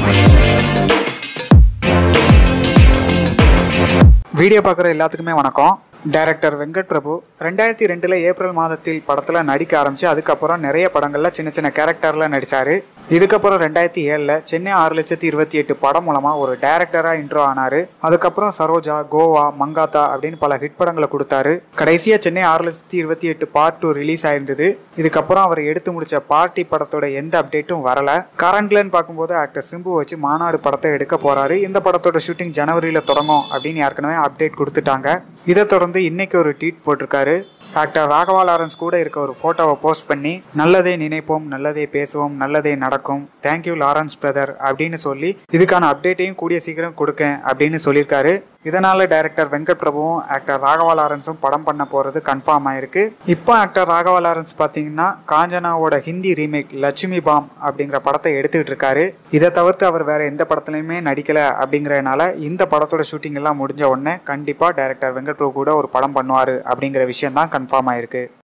video பார்க்குற எல்லாத்துக்குமே வணக்கம் டைரக்டர் வெங்கட் பிரபு ரெண்டாயிரத்தி ரெண்டில் ஏப்ரல் மாதத்தில் படத்தில் நடிக்க ஆரம்பிச்சு அதுக்கப்புறம் நிறைய படங்களில் சின்ன சின்ன கேரக்டரில் நடித்தார் இதுக்கப்புறம் ரெண்டாயிரத்தி ஏழில் சென்னை ஆறு லட்சத்தி இருபத்தி எட்டு படம் மூலமாக ஒரு டைரக்டராக இன்ட்ரோ ஆனார் அதுக்கப்புறம் சரோஜா கோவா மங்காத்தா அப்படின்னு பல ஹிட் படங்களை கொடுத்தாரு கடைசியாக சென்னை ஆறு லட்சத்தி இருபத்தி எட்டு பார்ட் டூ ரிலீஸ் ஆயிருந்தது இதுக்கப்புறம் அவர் எடுத்து முடிச்ச பார்ட்டி படத்தோட எந்த அப்டேட்டும் வரல கரண்ட்லன்னு பார்க்கும்போது ஆக்டர் சிம்பு வச்சு மாநாடு படத்தை எடுக்க போறாரு இந்த படத்தோட ஷூட்டிங் ஜனவரியில் தொடங்கும் அப்படின்னு ஏற்கனவே அப்டேட் கொடுத்துட்டாங்க இதை தொடர்ந்து இன்னைக்கு ஒரு ட்வீட் போட்டிருக்காரு ஆக்டர் ராகவா லாரன்ஸ் கூட இருக்க ஒரு ஃபோட்டோவை போஸ்ட் பண்ணி நல்லதே நினைப்போம் நல்லதே பேசுவோம் நல்லதே நடக்கும் தேங்க்யூ லாரன்ஸ் பிரதர் அப்படின்னு சொல்லி இதுக்கான அப்டேட்டையும் கூடிய சீக்கிரம் கொடுக்கேன் அப்படின்னு சொல்லியிருக்காரு இதனால டைரக்டர் வெங்கட் பிரபுவும் ஆக்டர் ராகவா லாரன்ஸும் படம் பண்ண போறது கன்ஃபார்ம் ஆயிருக்கு இப்போ ஆக்டர் ராகவா லாரன்ஸ் பார்த்தீங்கன்னா காஞ்சனாவோட ஹிந்தி ரீமேக் லட்சுமி பாம் அப்படிங்கிற படத்தை எடுத்துக்கிட்டு இருக்காரு இதை தவிர்த்து அவர் வேற எந்த படத்துலையுமே நடிக்கல அப்படிங்கறதுனால இந்த படத்தோட ஷூட்டிங் எல்லாம் முடிஞ்ச உடனே கண்டிப்பா டைரக்டர் வெங்கட் பிரபு கூட ஒரு படம் பண்ணுவாரு அப்படிங்கிற விஷயம் தான் கன்ஃபார்ம் ஆயிருக்கு